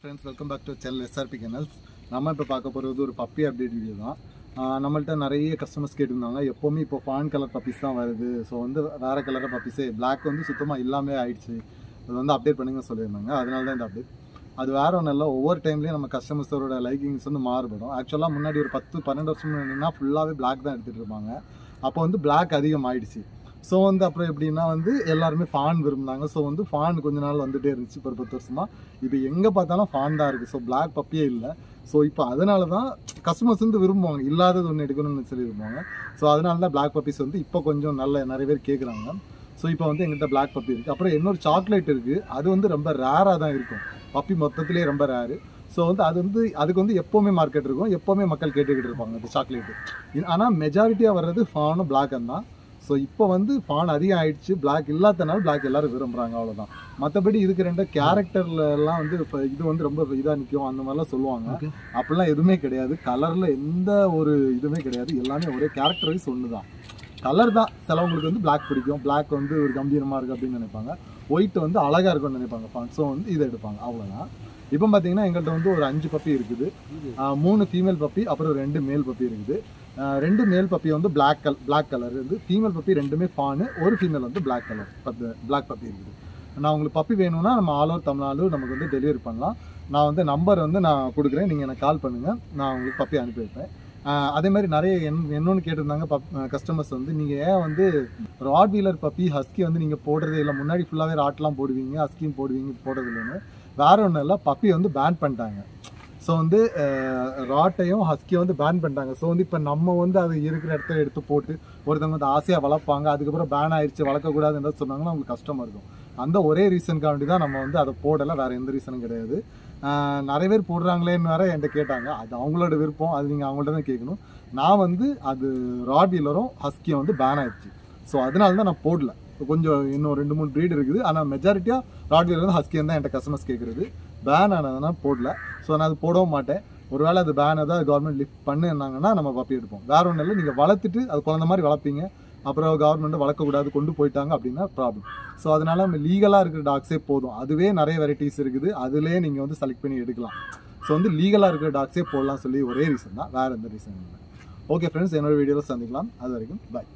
Friends welcome back to channel SRP kennels நம்ம இப்போ பார்க்க போகிறது ஒரு பப்பி அப்டேட் வீடியோ தான் ஆஹ் நம்மள்ட்ட நிறைய கஸ்டமர்ஸ் கேட்டிருந்தாங்க எப்போவுமே இப்போ ஃபான் கலர் பப்பீஸ் தான் வருது ஸோ வந்து வேறு கலர் பப்பீஸே Black வந்து சுத்தமாக இல்லாமே ஆயிடுச்சு அது வந்து அப்டேட் பண்ணுங்கன்னு சொல்லியிருந்தாங்க அதனால தான் இந்த அப்டேட் அது வேற ஒன்றும் இல்லை ஒவ்வொரு டைம்லேயும் நம்ம கஸ்டமர்ஸோட லைக்கிங்ஸ் வந்து மாறுபடும் ஆக்சுவலாக முன்னாடி ஒரு பத்து பன்னெண்டு வருஷம் முன்னாடினா ஃபுல்லாகவே Black தான் எடுத்துகிட்டு இருப்பாங்க அப்போ வந்து Black அதிகம் ஆயிடுச்சு ஸோ வந்து அப்புறம் எப்படின்னா வந்து எல்லாருமே ஃபான் விரும்பினாங்க ஸோ வந்து ஃபான் கொஞ்ச நாள் வந்துட்டே இருந்துச்சு இப்போ ஒரு பத்து வருஷமா இப்போ எங்கே பார்த்தாலும் ஃபான் தான் இருக்குது ஸோ Black பப்பியே இல்லை ஸோ இப்போ அதனால தான் கஸ்டமர்ஸ் வந்து விரும்புவாங்க இல்லாதது ஒன்று எடுக்கணும்னு சொல்லி விரும்புவாங்க ஸோ அதனால தான் Black பப்பீஸ் வந்து இப்போ கொஞ்சம் நல்ல நிறைய பேர் கேட்குறாங்க ஸோ இப்போ வந்து எங்கள்கிட்ட Black பப்பி இருக்குது அப்புறம் இன்னொரு சாக்லேட் இருக்குது அது வந்து ரொம்ப ரேராக தான் இருக்கும் பப்பி மொத்தத்திலே ரொம்ப ரேரு ஸோ வந்து அது வந்து அதுக்கு வந்து எப்போவுமே மார்க்கெட் இருக்கும் எப்போவுமே மக்கள் கேட்டுக்கிட்டு இருப்பாங்க அந்த சாக்லேட்டு ஆனால் மெஜாரிட்டியாக வர்றது ஃபானும் பிளாக்கும் தான் ஸோ இப்போ வந்து ஃபான் அதிகம் ஆயிடுச்சு Black இல்லாதனால Black எல்லாரும் விரும்புகிறாங்க அவ்வளோதான் மற்றபடி இதுக்கு ரெண்டு கேரக்டர்ல எல்லாம் வந்து இப்போ இது வந்து ரொம்ப இதாக நிற்கும் அந்த மாதிரிலாம் சொல்லுவாங்க Okay. அப்படிலாம் எதுவுமே கிடையாது கலரில் எந்த ஒரு இதுவுமே கிடையாது எல்லாமே ஒரே கேரக்டர் வைஸ் ஒன்று தான் கலர் தான் சிலவங்களுக்கு வந்து Black பிடிக்கும் Black வந்து ஒரு கம்பீரமாக இருக்குது அப்படின்னு நினைப்பாங்க ஒயிட் வந்து அழகாக இருக்கும்னு நினைப்பாங்க ஃபான் ஸோ வந்து இதை எடுப்பாங்க அவ்வளோதான் இப்போ பார்த்தீங்கன்னா எங்கள்கிட்ட வந்து ஒரு அஞ்சு பப்பி இருக்குது ஆஹ் மூணு ஃபீமேல் பப்பி அப்புறம் ரெண்டு மேல் பப்பி இருக்குது ஆஹ் ரெண்டு மேல் பப்பி வந்து Black கல் Black கலர் இருந்து ஃபீமேல் பப்பி ரெண்டுமே ஃபானு ஒரு ஃபீமேல் வந்து Black கலர் பத்து Black பப்பி இருக்குது நான் உங்களுக்கு பப்பி வேணும்னா நம்ம ஆல் ஓவர் தமிழ்நாடு நமக்கு வந்து டெலிவரி பண்ணலாம் நான் வந்து நம்பர் வந்து நான் கொடுக்குறேன் நீங்கள் எனக்கு கால் பண்ணுங்கள் நான் உங்களுக்கு பப்பி அனுப்பி வைப்பேன் ஆஹ் அதே மாதிரி நிறைய என் என்னொன்று கேட்டிருந்தாங்க பப் கஸ்டமர்ஸ் வந்து நீங்கள் ஏன் வந்து ராட் வீலர் பப்பி ஹஸ்கி வந்து நீங்கள் போடுறதே இல்லை முன்னாடி ஃபுல்லாகவே ராட்லாம் போடுவீங்க ஹஸ்கியும் போடுவீங்க போடுறது இல்லைன்னு வேற ஒன்றும் இல்லை பப்பி வந்து பேன் பண்ணிட்டாங்க ஸோ வந்து ராட்டையும் ஹஸ்கியும் வந்து பேன் பண்ணிட்டாங்க ஸோ வந்து இப்போ நம்ம வந்து அது இருக்கிற இடத்துல எடுத்து போட்டு ஒருத்தவங்க வந்து ஆசையாக வளர்ப்பாங்க அதுக்கப்புறம் பேன் ஆயிடுச்சு வளர்க்கக்கூடாதுன்னு சொன்னாங்கன்னா அவங்களுக்கு கஷ்டமாக இருக்கும் அந்த ஒரே ரீசனுக்காண்டி தான் நம்ம வந்து அதை போடலை வேற எந்த ரீசனும் கிடையாது ஆஹ் நிறைய பேர் போடுறாங்களேன்னு வேற என்கிட்ட கேட்டாங்க அது அவங்களோட விருப்பம் அது நீங்கள் அவங்கள்ட்ட தான் கேட்கணும் நான் வந்து அது ராட் வீலரும் ஹஸ்கியும் வந்து பேன் ஆயிடுச்சு ஸோ அதனால தான் நான் போடல கொஞ்சம் இன்னும் ரெண்டு மூணு ப்ரீட் இருக்குது ஆனால் மெஜாரிட்டியாக ராட் வீலர் வந்து ஹஸ்கியன் தான் என்கிட்ட கஸ்டமர்ஸ் கேட்குறது பேன் ஆனதுனா போடல ஸோ நான் அது போடவும் மாட்டேன் ஒருவேளை அது பேன் ஏதாவது கவர்மெண்ட் லிஃப்ட் பண்ணுனாங்கன்னா நம்ம பப்பி எடுப்போம் வேற ஒன்றும் இல்லை நீங்கள் வளர்த்துட்டு அது குழந்த மாதிரி வளர்ப்பீங்க அப்புறம் கவர்மெண்ட் வளர்க்கக்கூடாது கொண்டு போயிட்டாங்க அப்படின்னா ப்ராப்ளம் ஸோ அதனால நம்ம லீகலாக இருக்கிற டாக்ஸே போதும் அதுவே நிறைய வெரைட்டிஸ் இருக்குது அதுலேயே நீங்கள் வந்து செலக்ட் பண்ணி எடுக்கலாம் ஸோ வந்து லீகலாக இருக்கிற டாக்ஸே போடலாம் சொல்லி ஒரே ரீசன் தான் வேற எந்த ரீசன் இல்லை ஓகே ஃப்ரெண்ட்ஸ் என்னோட வீடியோவில் சந்திக்கலாம் அது வரைக்கும் பை